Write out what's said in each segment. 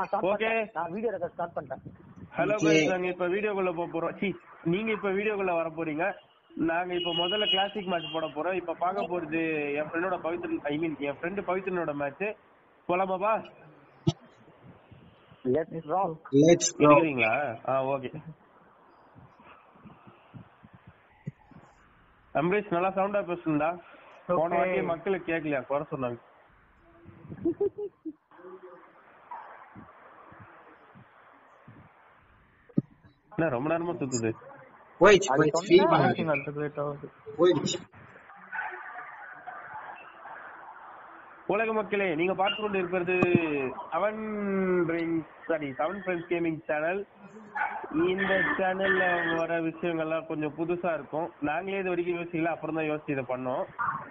Start Okay. பண்ணிட்டேன் நான் video record start பண்ணிட்டேன் ஹலோ Okay. guys நாங்க இப்ப வீடியோக்குள்ள போக போறோம் சி நீங்க இப்ப வீடியோக்குள்ள வர போறீங்க நாங்க இப்ப முதல்ல கிளாசிக் மேட்ச் போட போறோம் இப்ப பார்க்க போறது என் ஃப்ரெண்டோட பவித்ரன் ஐ மீன் என் ஃப்ரெண்டு பவித்ரனோட மேட்ச் போலாமாப்பா லெட்ஸ் ராக் லெட்ஸ் கோ இருக்கிறீங்களா ஆ ஓகே அம்பரீஷ் நல்லா சவுண்டா பேசுண்டா போன Okay. வாட்டி மக்களுக்கு கேட்கலையா குறை சொன்னாங்க என்ன ரொம்ப நேரமா சுத்துது போயிடுச்சு அது போயிடுச்சு ஃபீல் சொன்னா பண்ணாதீங்க அடுத்து லேட் ஆகுது போயிடுச்சு உலக மக்களே நீங்க பார்த்து கொண்டு இருப்பது seven sorry seven friends gaming channel இந்த சேனல்ல வர விஷயங்கள்லாம் கொஞ்சம் புதுசா இருக்கும் நாங்களே இது வரைக்கும் யோசிக்கல அப்புறம் தான் யோசிச்சு இதை பண்ணோம்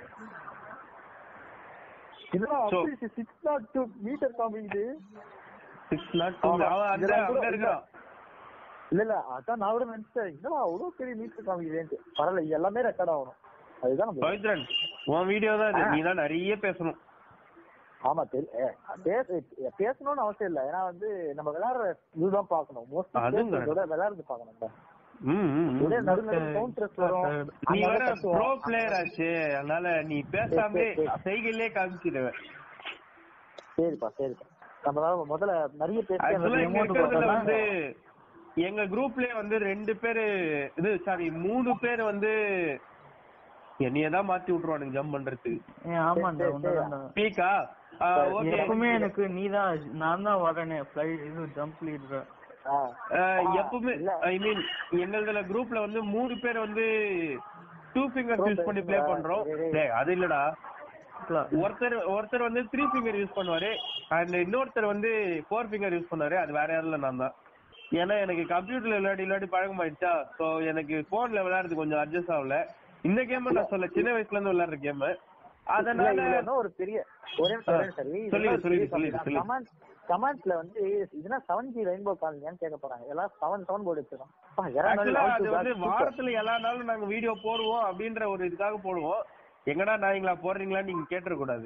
இதெல்லாம் So- அப்படி சிக்ஸ் நாட் டூ மீட்டர் காமிக்குது சிக்ஸ் நாட் ஆமா. அவன் அந்த இதெல்லாம் கூட அங்க இருக்கிறான் இல்ல இல்ல அதான் நான் கூட நினைச்சேன் என்னடா அவ்வளவு பெரிய மீட்டர் காமிக்குதுன்ட்டு பரவாயில்ல இது எல்லாமே ரெக்கார்ட் ஆகணும் அதுதான் நம்ம பவித்ரன் உன் வீடியோ தான் இது நீ தான் நிறைய பேசணும் ஆமா தெரி- ஏ, பேச பேசணும்னு அவசியம் இல்ல ஏன்னா வந்து நம்ம விளையாடுற இதுதான் பாக்கணும் அதுவும் மோஸ்ட்லி விளையாடுறது பாக்கணும் ம், ம், ம். ஒரே நடு நடு கவுண்டர்ஸ் வரும் நீ அங்க வேற கத்துவோம். ப்ரோ பிளேயர் ஆச்சு அதனால நீ பேசாமலே செய்கையிலே காமிச்சிடுவேன் சரிப்பா சரிப்பா நம்ம தான் முதல்ல நிறைய பேசி அந்த ஆக்சுவலா இங்க amount இருக்கிறதுல பார்த்தோம்னா, வந்து எங்க குரூப்லயே வந்து ரெண்டு பேரு இது சாரி மூணு பேர் வந்து என்னைய தான் மாத்தி விட்டுருவானுங்க ஜம்ப் பண்றதுக்கு ஏன் ஆமாண்டா உண்மைதான்டா பீக்கா ஓகே எப்பவுமே எனக்கு நீதான் நான் தான் வரேனே ஃபிளைட் இது ஜம்ப் லீடர் ஆ. எப்பவுமே இல்ல. ஐ மீன் எங்களதுல குரூப்ல வந்து மூணு பேர் வந்து டூ ஃபிங்கர்ஸ் யூஸ் பண்ணி ப்ளே பண்றோம் டேய் அது இல்லடா ஒருத்தர் ஒருத்தர் வந்து த்ரீ ஃபிங்கர் யூஸ் பண்ணுவாரு அண்ட் இன்னொருத்தர் வந்து ஃபோர் ஃபிங்கர் யூஸ் பண்ணுவாரு அது வேற யாரும் இல்ல நான் தான் ஏன்னா எனக்கு கம்ப்யூட்டர்ல விளையாடி விளையாடி பழக்கமாயிடுச்சா சோ எனக்கு போன்ல விளையாடுறது கொஞ்சம் அட்ஜஸ்ட் ஆகல இந்த கேம் நான் சொல்ல சின்ன வயசுல இருந்து விளையாடுற கேம் இல்ல, அதனால இதுல என்ன ஒரு பெரிய ஒரே நிமிஷம், ஒரே நிமிஷம் சரி. சொல்லுங்க, இதெல்லாம் சொல்லுங்க, பெரிய சொல்லுங்க, topic. சொல்லுங்க. Comment- commentல வந்து இதுனா செவன் ஜி ரெயின்போ காலனியான்னு கேட்க போறாங்க எல்லாம் செவன் செவன் போர்டு வச்சிருக்கோம் அப்பா, யாரா ஆக்சுவலா இருந்தாலும் அது out to வந்து back, super. வாரத்துல எல்லா நாளும் நாங்க வீடியோ போடுவோம் அப்படின்ற ஒரு இதுக்காக போடுவோம் எங்கடா நாய்ங்களா போடுறீங்களான்னு நீங்க கேட்டுற கூடாது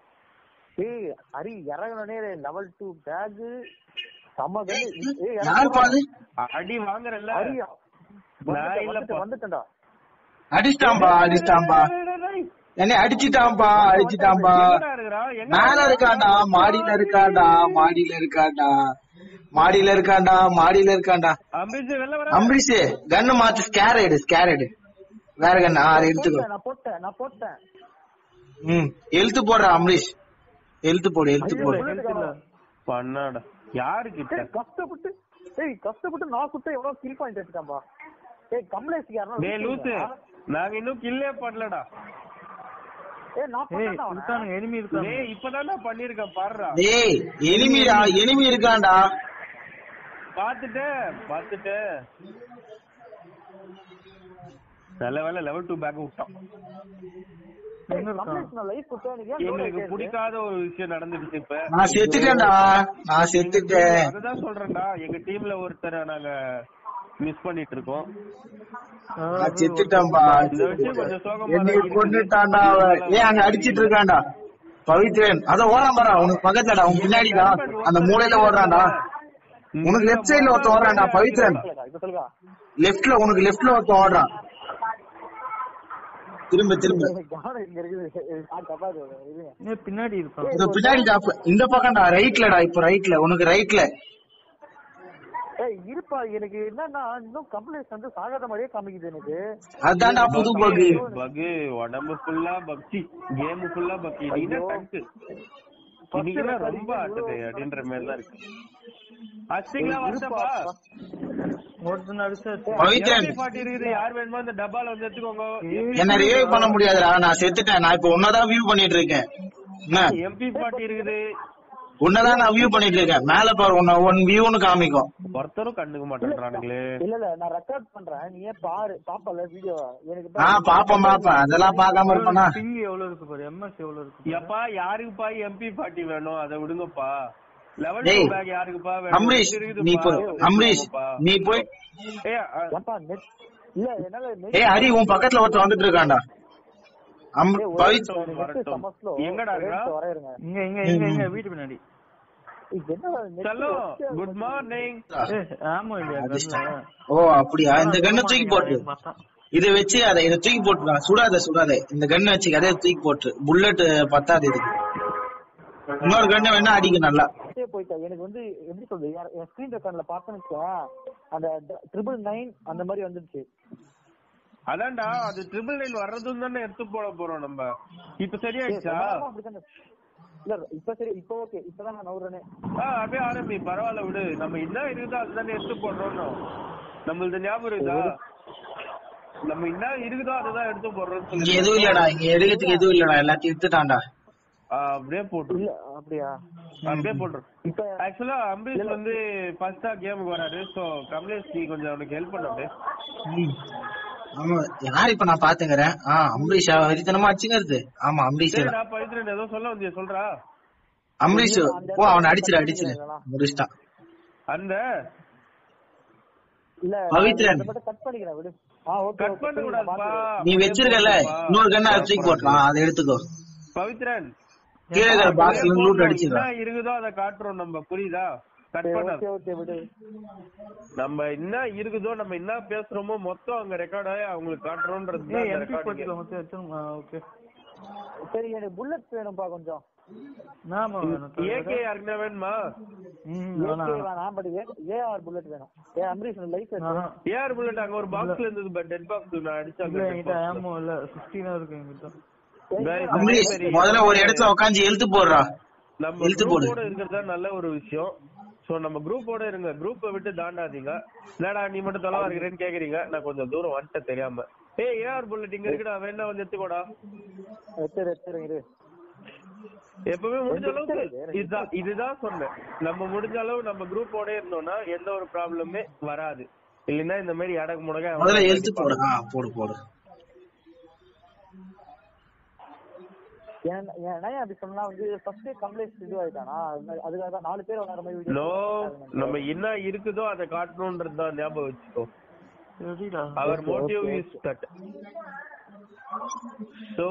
ஏய் ஹரி இறங்கணுனே லெவல் டூ பேக் செம்ம gun. ஏய், யார் பாது அடி வாங்குறல்ல ஹரி நான் வந்துட்டேன், இல்லப்பா. வந்துட்டேன்டா அடிச்சிட்டாம்பா அடிச்சிட்டாம்பா என்ன அடிச்சிட்டாம்பா அடிச்சிட்டாம்பா எங்கடா இருக்கிறான்? எங்க மேல இருக்காண்டா மாடியில இருக்காண்டா மாடியில இருக்காண்டா மாடியில இருக்காண்டா மாடியில இருக்காண்டா அம்பரீஷ் வெளில வர அம்பரீஷ் கன்னு மாத்து ஸ்கேர் எடு ஸ்கேர் எடு வேற கண்ணு ஆறு எடுத்துக்கோ போட்டேன், நான் போட்டேன் நான் போட்டேன் ம் எழுத்து போடுற அம்பரீஷ் எழுத்து போடு எழுத்து போடு பண்ணாடா யாரு கிட்ட ஏய், கஷ்டப்பட்டு ஏய் கஷ்டப்பட்டு நான் சுட்ட எவ்வளவு கில் பாயிண்ட் எடுத்துட்டான்பா ஏய் கமலேஷ் யாரா டேய் லூசு நாங்க இன்னும் கில்லே பண்ணலடா ஏய் நான் ஏய் பண்ணேன்டா அவனை. இருக்கானுங்க எனிமி இருக்காங்க டேய் இப்பதான்டா பண்ணிருக்கேன் பாருடா டேய் எனிமிடா எனிமி இருக்காண்டா பாத்துட்டேன் பாத்துட்டேன் நல்ல வேலை லெவல் டூ பேக் விட்டான் எங்க இருக்கான் கமலேஷ் நான் லைஃப் கொடுத்தேன் எனக்கு ஏன் எங்களுக்கு டோனேட் பிடிக்காத ஒரு விஷயம் நடந்துடுச்சு இப்ப நான் செத்துட்டேன்டா நான் செத்துட்டேன் அதுதான் சொல்றேன்டா எங்க டீம்ல ஒருத்தரை நாங்க மிஸ் பண்ணிட்டு இருக்கோம் நான் செத்துட்டேன்பா இந்த விஷயம் கொஞ்சம் சோகமா என்னை தான் இருக்குது. கொண்டுட்டான்டா அவன் ஏன் அங்க அடிச்சிட்டு இருக்கான்டா பவித்ரன் அத ஓடாம பாரா உனக்கு பக்கத்துலடா உன் பின்னாடிடா அந்த மூலையில ஓடுறான்டா உனக்கு லெஃப்ட் சைடுல ஒருத்தன் ஓடுறான்டா பவித்ரன் இப்ப சொல்லுங்க லெஃப்ட்ல உனக்கு லெஃப்ட்ல ஒருத்தன் ஓடுறான் திரும்ப திரும்ப கவனம் இங்க இருக்குது ஆ, தப்பா இருக்கு. இருங்க. ஏய், பின்னாடி இருக்கான் இந்த பின்னாடிடா இந்த பக்கம்டா ரைட்லடா இப்ப ரைட்ல உனக்கு ரைட்ல ஏய் இருப்பா எனக்கு என்னன்னா இன்னும் கமலேஷ் வந்து சாகாத மாதிரியே காமிக்குது எனக்கு அதான்டா புது பகு பகு உடம்பு ஃபுல்லா பக்தி கேம் ஃபுல்லா பக்தி நீங்க டங்கு இன்னைக்கு ரொம்ப ஆட்டுது அப்படின்ற மாதிரி தான் இருக்கு அச்சிங்களா வரட்டப்பா ஒருத்தன் அடிச்சாச்சு பவித்ரன் பாட்டி இருக்குது யார் வேணுமோ அந்த டப்பால வந்து எடுத்துக்கோங்க என்ன ரிவைவ் பண்ண முடியாதுடா நான் செத்துட்டேன் நான் இப்ப உன்னதான் வியூ பண்ணிட்டு இருக்கேன் என்ன எம்பி பாட்டி இருக்குது உன்னதான் நான் வியூ பண்ணிட்டு இருக்கேன் மேல பாரு உன்ன ஒன் வியூன்னு காமிக்கும் ஒருத்தரும் கண்டுக்க மாட்டேன்றானுங்களே இல்ல இல்ல நான் ரெக்கார்ட் பண்றேன் நீ ஏன் பாரு பாப்பல வீடியோ எனக்கு நான் பாப்பேன் பாப்பேன் அதெல்லாம் பார்க்காம இருப்பேனா பிங் எவ்வளவு இருக்கு பாரு எம்எஸ் எவ்வளவு இருக்கு எப்பா யாருக்குப்பா எம்பி பாட்டி வேணும் அதை விடுங்கப்பா லெவல் டேய், பேக் யாருக்குப்பா வேணும் அம்ரீஷ் இது இருக்குதுப்பா. நீ போய் அம்ரீஷ் வாங்கப்பா. நீ போய் ஏய், அ, ஏன்பா நெட் இல்ல என்னால net- ஏய் ஹரி உன் பக்கத்துல ஒருத்தன் வந்துட்டு இருக்கான்டா அம் ஏய், ஒரு பவித் நிமிஷம், எனக்கு net வரட்டும். செம slow. எங்கடா ஒரே இருக்கா? நிமிஷம் வரேன் இருங்க. இங்க இங்க இங்க இங்க வீட்டு பின்னாடி ஏய், என்னடா net சலோ வச்சு அது குட் மார்னிங் ஏ ஆமா இல்லையா கன்ல ஓ அப்படியா இந்த கண்ணை தூக்கி போட்டு இதை வச்சு அதை இதை தூக்கி போட்டுலாம் சுடாத சுடாத இந்த கண்ணை வச்சு அதே தூக்கி போட்டு புல்லட் பத்தாது இதுக்கு இன்னொரு கண்ணை வேணா அடிக்க நல்லா அப்படியே போயிட்டா எனக்கு வந்து எப்படி சொல்றது யார்- என் ஸ்கிரீன் ரெக்கார்ட்ல பார்த்தேன்னு வச்சுக்கோங்க, அந்த ட்ரிபிள் நைன் அந்த மாதிரி வந்துருச்சு அதான்டா அது ட்ரிபிள் நைன் வர்றதும் தானே எடுத்து போட போறோம் நம்ம இப்ப ஏய், சரியாயிடுச்சா ரொம்ப நேரமா அப்படித்தானே. இல்ல இப்ப சரி இப்ப ஓகே இப்பதான் நான் நவுறேனே ஆ அப்படியே ஆரம்பி பரவாயில்ல விடு நம்ம என்ன இருக்குதோ அதுதானே எடுத்து போடுறோம் நம்மளுது ஞாபகம் இருக்குதா நம்ம என்ன இருக்குதோ அதுதான் எடுத்து போடுறோம்னு இங்க சொல்லி எதுவும் இல்லடா இங்க எடுக்கிறதுக்கு எதுவும் இல்லடா எல்லாத்தையும் எடுத்துட்டான்டா ஆ, அப்படியே போட்டுரு இல்ல அப்படியா அப்படியே போட்டுரு இப்ப ஆக்சுவலா அம்பரீஷ் வந்து ஃபர்ஸ்டா கேமுக்கு வராரு சோ கமலேஷ் நீ கொஞ்சம் அவனுக்கு ஹெல்ப் பண்ண அப்படியே ம். ஆமா யார் இப்ப நான் பாத்துக்கிறேன் ஆ அம்பரீஷா வெறித்தனமா அடிச்சுங்கிறது ஆமா அம்பரீஷ் தான். சரிடா பவித்ரன் ஏதோ சொல்ல வந்தியா சொல்றா அம்பரீஷ் போ அவனை அடிச்சிரு அடிச்சிரு முடிச்சிட்டான் அந்த இல்ல பவித்ரன். நான் மட்டும் கட் பண்ணிக்கிறேன் விடு ஆ ஓகே கட் பண்ண கூடாதுப்பா நீ வச்சிருக்கல இன்னொரு கண்ணை அதை தூக்கி போட்டலாம் அதை எடுத்துக்கோ பவித்ரன் கீழே இருக்கிற பாக்ஸ்ல லூட் அடிச்சிடலாம் என்ன இருக்குதோ அதை காட்டுறோம் நம்ம புரியுதா கட் பண்ண ஓகே ஓகே விடு நம்ம என்ன இருக்குதோ நம்ம என்ன பேசுறோமோ மொத்தம் அங்க ரெக்கார்ட் ஆகி அவங்களுக்கு காட்டுறோம்ன்றது தான் ஏய் அந்த எம்பி recording. போட்டுக்கலாம் மொத்தம் வச்சிருங்க ஓகே சரி எனக்கு புல்லட்ஸ் வேணும்பா கொஞ்சம் நாம வேணும் ஏகே யாருக்குன்னா வேணுமா ம் ஏகே வேணாம் வேணாம் பட் ஏஆர் புல்லட் வேணும் ஏ அம்பரீஷ் லைஃப் ஆஹா. ஏஆர் புல்லட் அங்க ஒரு பாக்ஸ்ல இருந்தது பட் டெட் பாக்ஸ் நான் இல்ல அடிச்சாங்க என்கிட்ட ஆமோ இல்ல 16 இருக்கு என்கிட்ட அம்பரீஷ் முதல்ல ஒரு இடத்துல உட்காந்து எழுத்து போடுறா நம்ம இழுத்து போடு. குரூப்போட இருக்கிறது தான் நல்ல ஒரு விஷயம் சோ நம்ம குரூப்போட இருங்க குரூப்பை விட்டு தாண்டாதீங்க என்னடா நீ மட்டும் தொலைவா இருக்கிறேன்னு கேக்குறீங்க நான் கொஞ்சம் தூரம் வந்துட்டேன் தெரியாம ஏய் ஏஆர் புல்லட் இங்க இருக்குடா வேணா வந்து எடுத்துக்கோடா எடுத்துரு எடுத்துரு இரு எப்பவுமே முடிஞ்ச அளவுக்கு இதுதான் இதுதான் சொன்னேன் நம்ம முடிஞ்ச அளவு நம்ம குரூப்போட இருந்தோம்னா எந்த ஒரு ப்ராப்ளமே வராது இல்லைன்னா இந்த மாதிரி அடக்கு முடக்க முதல்ல எழுத்து போடு ஆ போடு போடு ஏன் ஏன்னா அப்படி சொன்னா வந்து ஃபர்ஸ்ட் கம்ப்ளைண்ட் இது ஆயிட்டானா அது- அதுக்காக தான் நாலு பேர் வர மாதிரி நோ வீடியோ நம்ம என்ன இருக்குதோ அதை காட்டணும்ன்றது தான் ஞாபகம் வச்சுக்கோ சரிடா அவர் மோட்டிவ் இஸ் தட் சோ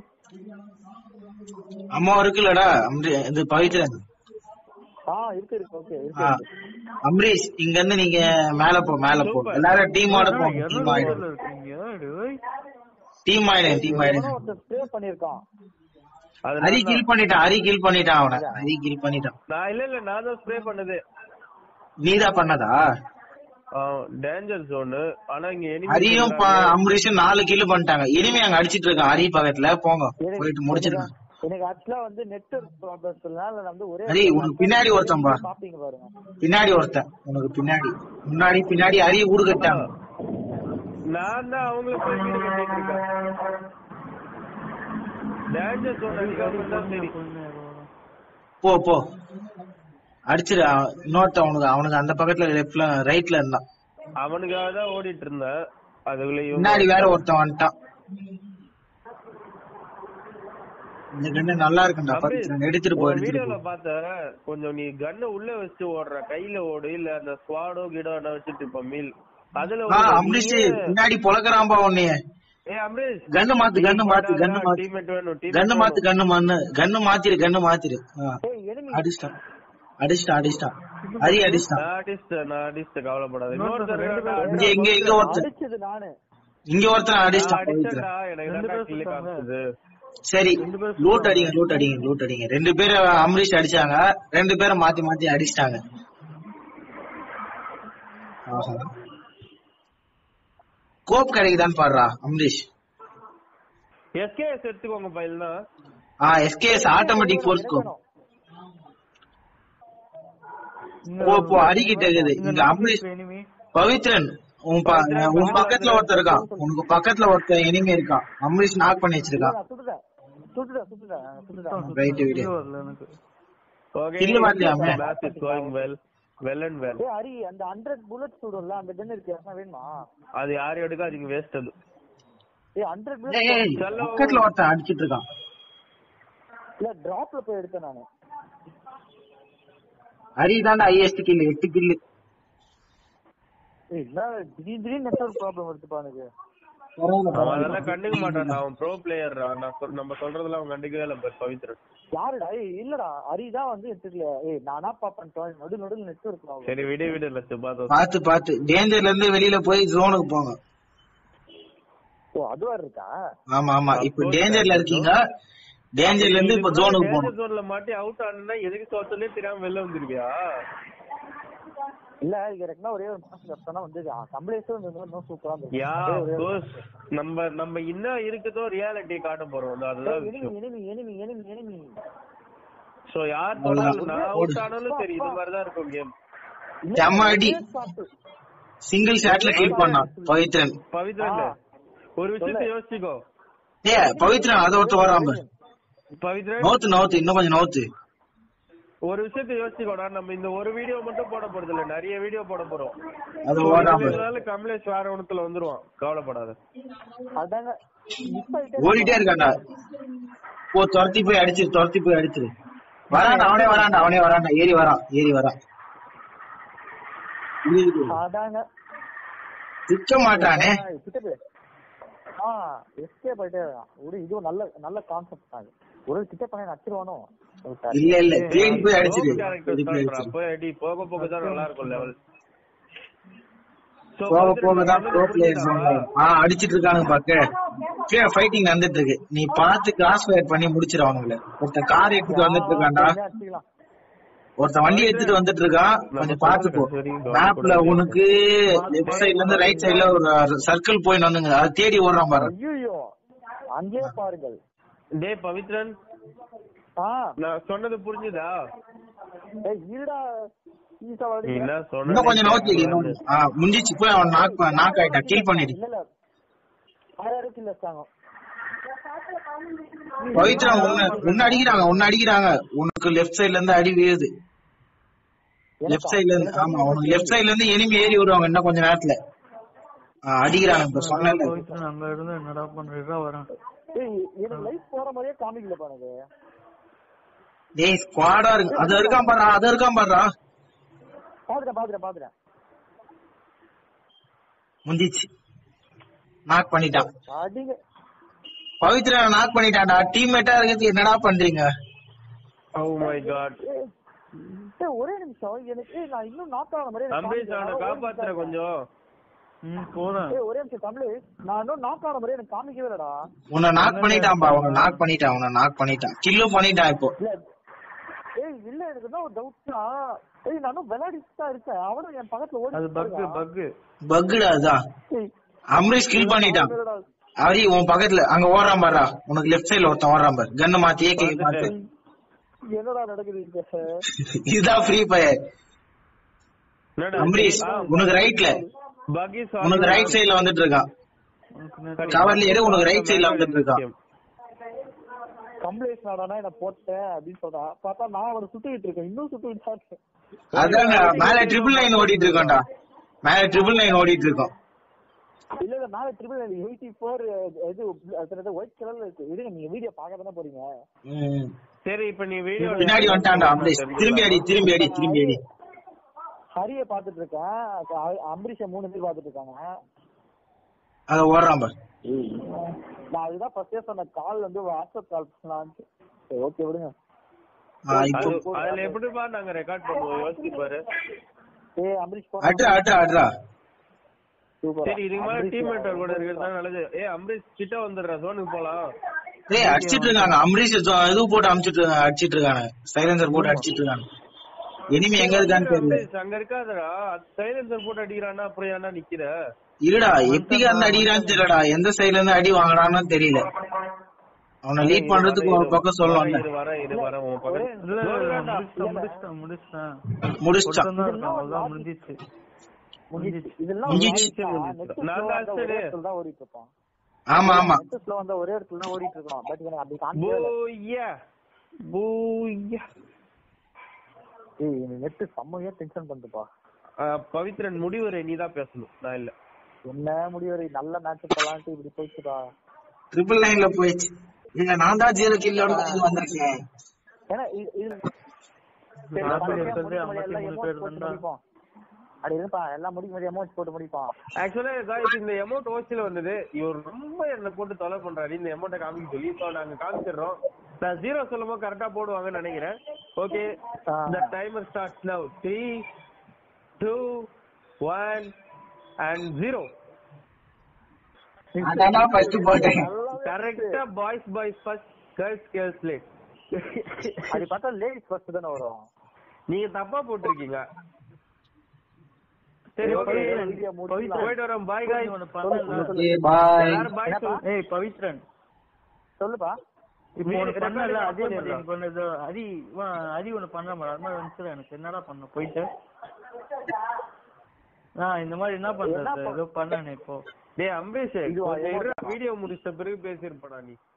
அம்மா இருக்குல்லடா அம்பரி- இது பவித்ரன் ஆ இருக்கு இருக்கு ஓகே இருக்கு ஆ. அம்பரீஷ் இங்க இருந்து நீங்க மேல போ மேல போ எல்லாரும் டீமோட போங்க டீம் ஆயிடும் இருக்கீங்க டேய் டீம் ஆயிடும் டீம் ஆயிடும் எவனோ ஒருத்தன் ஸ்ப்ரே பண்ணிருக்கான் அது ஹரி நான் கில் பண்ணிட்டான் ஹரி கில் பண்ணிட்டான் அவனை ஹரி கில் பண்ணிட்டான் நான் இல்ல இல்ல நான் தான் ஸ்ப்ரே பண்ணது நீதான் பண்ணதா டேஞ்சர் ஜோனு ஆனா இங்க enemy ஹரியும் ப- இருக்காங்க. அம்பரீஷும் நாலு கில் பண்ணிட்டாங்க இனிமே அங்க அடிச்சிட்டு இருக்கான் ஹரி பக்கத்துல போங்க எனக்கு- போயிட்டு முடிச்சிருக்கான் எனக்கு ஆக்சுவலா வந்து நெட்வொர்க் ப்ராப்ளம்ஸ்னால நான் வந்து ஒரே ஹரி உனக்கு பின்னாடி ஒருத்தன் பா பாப்பீங்க பாருங்க பின்னாடி ஒருத்தன் உனக்கு பின்னாடி முன்னாடி பின்னாடி ஹரி ஊடு கட்டாங்க நான் தான் அவங்களுக்கு போய் வீடு கட்டிட்டு இருக்கேன் டேஞ்சர் ஜோன் அடிக்காம இருந்தா சரி போ போ அடிச்சிரு அவன் இன்னொருத்தன் அவனுக்கு அவனுக்கு அந்த பக்கத்துல லெப்ட்ல ரைட்ல இருந்தான் அவனுக்காக தான் ஓடிட்டு இருந்தேன் அதுக்குள்ள இவங்க முன்னாடி வேற ஒருத்தன் வந்துட்டான் இந்த கண்ணு நல்லா இருக்குண்டா பவித்ரன் எடுத்துட்டு போ எடுத்துட்டு வீடியோல போ பார்த்த கொஞ்சம் நீ கண்ண உள்ள வச்சுட்டு ஓடுற கையில ஓடு இல்ல அந்த ஸ்குவாடோ கிடோ வச்சுட்டு இருப்ப மீல் அதுல ஆ ஓடு. அம்பரீஷ் நீயே- பின்னாடி பொழக்கிறான்பா உன்னைய ஏய் அம்பரீஷ் கண்ணு மாத்து கண்ணு மாத்து கண்ணு மாத்து டீம்மேட் வேணும் teammate கண்ணு மாத்து வேணும். கண்ணு மண்ணு கண்ணு மாத்திரு கண்ணு மாத்திரு ஆ, ஏய் enemy அடிச்சிட்டான் அடிச்சிட்டான் அடிச்சிட்டான் ஹரி அடிச்சிட்டான் நான் அடிச்சிட்டேன் நான் அடிச்சிட்டேன் கவலைப்படாத இன்னொருத்தர் இருக்காடா. இங்க இங்க இங்க ஒருத்தன் அடிச்சது நானு இங்க ஒருத்தன் நான் அடிச்சிட்டான் பவித்ரன் அடிச்சேன்டா எனக்கு ரெண்டு தான் பேர் கில்லு சுட்டாங்க. காமிச்சது சரி லூட் அடிங்க லூட் அடிங்க லூட் அடிங்க ரெண்டு பேரும் அம்பரீஷ் அடிச்சாங்க ரெண்டு பேரும் மாத்தி மாத்தி அடிச்சிட்டாங்க ஆஹா. கோப் கிடைக்குதான்னு பாடுறா அம்பரீஷ் எஸ்கேஎஸ் எடுத்துக்கோங்க பைல்னா ஆ எஸ்கேஎஸ் ஆட்டோமேட்டிக் ஃபோர்ஸ் கோப் போ போ அடிக்கிட்டு இருக்குது இங்க அம்பரீஷ் எனிமி பவித்ரன் உன் ப- உன் பக்கத்துல ஒருத்தன் இருக்கான் உனக்கு பக்கத்துல ஒருத்தன் இனிமே இருக்கான் அம்பரீஷ் நாக் பண்ணி வச்சிருக்கான் நான் சுட்டுட்டேன் சுட்டுட்டேன் சுட்டுட்டேன் சுட்டுட்டேன் ரைட் விடு வரல எனக்கு ஓகே கில்லு மாத்தியாமே match is going well well and well ஏய் ஹரி அந்த 100 புல்லட் சுடும்ல அந்த கன் இருக்கு யாருன்னா வேணுமா அது யாரும் எடுக்காதீங்க வேஸ்ட் அது ஏய் 100 ஏய், ஏய், புல்லட் பக்கத்துல ஒருத்தன் அடிச்சிட்டு இருக்கான் இல்ல டிராப்ல போய் எடுத்தேன் நானு ஹரி தாண்டா ஹையஸ்ட் கில்லு எட்டு கில்லு ஏய் என்ன திடீர் திடீர்னு நெட்வொர்க் ப்ராப்ளம் வருதுப்பா எனக்கு பரவாயில்ல அவன் பரவாயில்ல அதெல்லாம் கண்டுக்க மாட்டான்டா அவன் ப்ரோ பிளேயர் நான் சொல்- நம்ம சொல்றதெல்லாம் அவன் கண்டுக்கவே இல்ல பாரு பவித்ரன் யாருடா ஏய் இல்லடா ஹரிதான் வந்து எடுத்துக்கல ஏய் நானா பாப்பேன் நடு நடுல நெட் இருக்கலாம் சரி விடு விடு இல்ல சுபாதோ பாத்து பாத்து டேஞ்சர்ல இருந்து வெளியில போய் ஜோனுக்கு போங்க ஓ அது வேற இருக்கா ஆமா ஆமா இப்ப டேஞ்சர்ல இருக்கீங்க டேஞ்சர்ல இருந்து இப்ப ஜோனுக்கு போகணும் ஜோன்ல மாட்டி அவுட் ஆனா எதுக்கு தோத்தலே தெரியாம வெளில வந்துருவியா இல்ல இது எனக்குன்னா ஒரே ஒரு மாசம் கஷ்டம்னா வந்து கம்பளேஷன் இன்னும் சூப்பரா யா கோஸ் நம்ம நம்ம என்ன இருக்குதோ ரியாலிட்டி காட்ட போறோம் அது- அதுதான் எனிமி விஷயம் enemy enemy enemy enemy so யார் போனாலும் நான் அவுட் ஆனாலும் சரி இது மாதிரிதான் இருக்கும் கேம் செம்ம அடி சிங்கிள் ஷாட்ல கில் பண்ணான் பவித்ரன் பவித்ரன் ஒரு விஷயத்தை யோசிச்சுக்கோ ஏ பவித்ரன் அதை ஒருத்த வராம பவித்ரன் நோத்து நோத்து இன்னும் கொஞ்சம் நோத்து ஒரு விஷயத்தை யோசிச்சுக்கோடா நம்ம இந்த ஒரு வீடியோ மட்டும் போட போறது இல்ல நிறைய வீடியோ போட போறோம் அது So, ஓடாம இதுல இருந்தாலும் கமலேஷ் வேற ஒண்ணுத்துல வந்துருவான் கவலைப்படாத அதாங்க மிஸ் ஆயிட்டே ஓடிட்டே இருக்கான்டா போ துரத்தி போய் அடிச்சிரு துரத்தி போய் அடிச்சிரு வரான்டா அவனே வரான்டா அவனே வரான்டா ஏறி வரான் ஏறி வரான் அதாங்க சிக்க மாட்டானே ஆ, கிட்ட போய். ஆ எஸ்கேப் ஆயிட்டே இருக்கான். ஒரு இது ஒரு நல்ல நல்ல கான்செப்ட் தான் இது. ஒரு கிட்ட பண்ண நச்சிருவானோ இல்ல இல்ல தேடி போய் அடிச்சிரு Rogue characters தேடி போய் தான்டா. அடிச்சிரு போய் அடி போக போக தான் நல்லா இருக்கும் லெவல் போக போக தான் ப்ரோ பிளேயர்ஸ் ஆ அடிச்சிட்டு இருக்கானுங்க பாக்க கீழே ஃபைட்டிங் நடந்துட்டு இருக்கு நீ பார்த்து கிராஸ் ஃபயர் பண்ணி முடிச்சிரு அவனுங்கள ஒருத்தன் கார் எடுத்துட்டு வந்துட்டு இருக்கான்டா அடிச்சுக்கலாம் ஒருத்தன் வண்டி எடுத்துட்டு வந்துட்டு இருக்கான் கொஞ்சம் பாத்து போ மேப்ல உனக்கு லெஃப்ட் சைடுல இருந்து ரைட் சைடுல ஒரு சர்க்கிள் போயின்னு வந்துங்க அதை தேடி ஓடுறான் பாரு ஐயோ அங்கே பாருங்கள் டேய் பவித்ரன் ஆ நான் சொன்னது புரிஞ்சுதா ஏய் இருடா ஈசா நீ வாடி என்ன இன்னும் கொஞ்சம் நோக்கி இன்னும் ஆ, முடிஞ்சிச்சு போய் அவன் நாக் நாக் ஆயிட்டான் கில் பண்ணிடு இல்ல இல்ல ஆறாயிரம் கில் வச்சாங்க பவித்ரா உன்ன உன்ன அடிக்கிறாங்க உன்ன அடிக்கிறாங்க உனக்கு லெஃப்ட் சைடுல இருந்து அடி விழுது லெஃப்ட் சைடுல இருந்து ஆமா உனக்கு லெஃப்ட் சைடுல இருந்து எனிமி ஏறி வருவாங்க இன்னும் கொஞ்ச நேரத்துல ஆ, அடிக்கிறாங்க இப்ப சொன்னேன்ல போயிட்டு அங்க இருந்து என்னடா பண்றதா வரேன் ஏய் எனக்கு லைஃப் போற மாதிரியே காமிக்கல பாருங்க டேய் ஸ்குவாடா இருக்கு அது இருக்கான் பாடுறா அது இருக்கான் பாடுறா பாத்துறேன் பாத்துறேன் பாத்துறேன் முந்திச்சு நாக் பண்ணிட்டான் அடிங்க பவித்ரா நாக் பண்ணிட்டான்டா டீம்மேட்டா இருக்கிறதுக்கு என்னடா பண்றீங்க ஓ மை காட் ஏய், ஏய், ஒரே நிமிஷம் எனக்கு ஏய், நான் இன்னும் நாக் ஆன மாதிரி எனக்கு அம்பரீஷ் காமிக்கல. அவனை காப்பாத்துற கொஞ்சம் ம் போறேன் ஏய், ஒரே நிமிஷம் தமிழ் நான் இன்னும் நாக் ஆன மாதிரி எனக்கு காமிக்கவே இல்லடா உன்னை நாக் பண்ணிட்டான்பா உன்னை நாக் பண்ணிட்டான் உன்னை நாக் பண்ணிட்டான் கில்லும் பண்ணிட்டான் இப்போ இல்ல ஏய் இல்ல எனக்கு என்ன ஒரு டவுட்னா ஏய் நானும் விளையாடிட்டு தான் இருக்கேன் அவனும் என் பக்கத்துல ஓடி அது பக் பக் பக்குடா அதான் ஏய், அம்ரீஷ் கில் பண்ணிட்டான் இல்லடா. அரி உன் பக்கத்துல அங்க ஓடுறான் பாருடா உனக்கு லெஃப்ட் சைடுல ஒருத்தன் ஓடுறான் பாரு கண்ணு மாத்தி ஏகே மாத்து என்னடா நடக்குது இங்க இதுதான் ஃப்ரீ ஃபயர் என்னடா? அம்ரீஷ் ஆ, உனக்கு ரைட்ல buggy solve உனக்கு ரைட் சைடுல வந்துட்டு இருக்கான் உனக்கு கவர்ல ஏறு உனக்கு ரைட் சைடுல வந்துட்டு இருக்கான் கம்ப்ளைண்ட் நாடானா என்ன போட்டேன் அப்படின்னு சொல்றா பார்த்தா நான் அவனை சுத்திட்டு இருக்கேன் இன்னும் சுத்திட்டு தான் இருக்கேன். அதாங்க மேல ட்ரிபிள் நைன் ஓடிட்டு இருக்கோம்டா மேல ட்ரிபிள் நைன் ஓடிட்டு இருக்கோம் இல்ல இல்ல மேல ட்ரிபிள் எயிட்டி ஃபோர் இது ஒயிட் கலர்ல இருக்கு இருங்க நீங்க வீடியோ பார்க்க தானே போறீங்க ம். சரி இப்ப நீ வீடியோ பின்னாடி வந்துட்டான்டா அம்ரீஷ் திரும்பி அடி திரும்பி அடி திரும்பி அடி ஹரிய பாத்துட்டு இருக்கேன் அ- அம்பரீஷ மூணு பேர் பாத்துட்டு இருக்காங்க அத ஓடுறான் பாரு நான் அதுதான் ஃபர்ஸ்டே சொன்ன கால் வந்து வாட்ஸ்அப் கால் பண்ணலான்ட்டு சரி ஓகே விடுங்க ஆ, இப்போ அது- அதுல எப்படிப்பா நாங்க ரெக்கார்ட் பண்ணுவோம் யோசிச்சு பாரு ஏய் அம்பரீஷ் போ அட்ரா அட்ரா அட்ரா சூப்பர் சரி இதுக்கு மேல டீம் மேட்டர் கூட இருக்கிறது தான் நல்லது ஏ அம்ரீஷ் கிட்ட வந்துடுறா சோனுக்கு போலாம் டேய் அடிச்சிட்டு இருக்காங்க அம்ரீஷ் ஜோ- இது போட்டு அடிச்சிட்டு இருக்காங்க அடிச்சிட்டு இருக்காங்க சைலன்சர் போட்டு அடிச்சிட்டு இருக்காங்க எனிமி எங்க இருக்கான்னு தெரியல அம்ரீஷ் அங்க இருக்காதடா சைலன்சர் போட்டு அடிக்கிறான்னா அப்புறம் ஏன்னா நிக்கிற இருடா எப்பிக்கா இருந்து அடிக்கிறான்னு தெரியலடா எந்த சைடுல இருந்து அடி வாங்குறான்னு தெரியல அவனை லீட் பண்றதுக்கு ஒரு பக்கம் சொல்லுவாங்க இரு வர இரு வர உன் பக்கம் இல்ல இல்ல, இல்ல, முடிச்சிட்டேன் முடிச்சிட்டேன் முடிச்சிட்டேன் முடிச்சிட்டான் ஒருத்தன் தான் இருக்கான் அவ்வளவுதான் முடிஞ்சிச்சு முடிஞ்சிச்சு இதெல்லாம் முடிஞ்சிச்சு. நெட் நான் ஸ்லோ தான் ஒரே சரி. இடத்துல தான் ஓடிட்டு இருப்பான் ஆமா ஆமா நெட் ஸ்லோ வந்தா ஒரே இடத்துல தான் ஓடிட்டு இருக்கான் பட் எனக்கு அப்படி காமிக்கவே இல்ல. பூயா பூயா ஏய் எனக்கு நெட் செம்மையா டென்ஷன் பண்ணுப்பா ஆ, பவித்ரன் முடிவுரை நீ தான் பேசணும் நான் இல்ல என்ன முடிவு நல்ல மேட்ச் போலான்ட்டு இப்படி போயிடுச்சுடா ட்ரிபிள் நைன்ல போயிடுச்சு இல்ல நான் தான் ஜீரோ கில்லோட வந்திருக்கேன் ஏன்னா இது- இது சரி, நாற்பது கடைசியா எடுத்தது முடிச்ச மாதிரி ஐம்பத்தி எல்லாம் மூணு emote பேர் போட்டு தான்டா. முடிப்போம். அடி இருப்பா எல்லாம் முடிக்க முடியும் அமௌண்ட் போட்டு முடிப்பான் ஆக்சுவலா காய்ஸ் இந்த அமௌண்ட் ஓசில வந்தது இவர் ரொம்ப என்ன போட்டு தொலை பண்றாரு இந்த அமௌண்ட்டை காமிக்க சொல்லி இப்போ நாங்க காமிச்சிடுறோம் நான் ஜீரோ சொல்லும்போது கரெக்டா போடுவாங்கன்னு நினைக்கிறேன் ஓகே ஆ. The timer starts now three two one and zero அதான் ஃபர்ஸ்ட் போட்டேன் கரெக்டா boys boys first girls girls late அது பார்த்தா லேடிஸ் ஃபர்ஸ்ட் தானே வரும் நீங்க தப்பா போட்டிருக்கீங்க சரி ஓகே video முடிக்கலாம். போயிட்டு வரோம் பாய் காய் ஒண்ணு பண்ணல ஓகே பாய் எல்லாரும் பாய் என்னப்பா? ஏய் பவித்ரன் சொல்லுப்பா இப்போ நீ ஒண்ணு record பண்ணல பண்ணி அதே மாதிரி சொல்றா. எனக்கு ஒண்ணு இது அடி இவன் அடி ஒண்ணு பண்ற மாதிரி அது மாதிரி வந்துச்சு எனக்கு என்னடா பண்ண போயிட்டு ஆ இந்த மாதிரி என்ன என்ன பண்றது பண்- ஏதோ பண்ணேன் இப்போ டேய் அம்பேஷ் இதுவா, கொஞ்சம் ஏமாத்தா? வீடியோ முடிச்ச பிறகு பேசிருப்படா நீ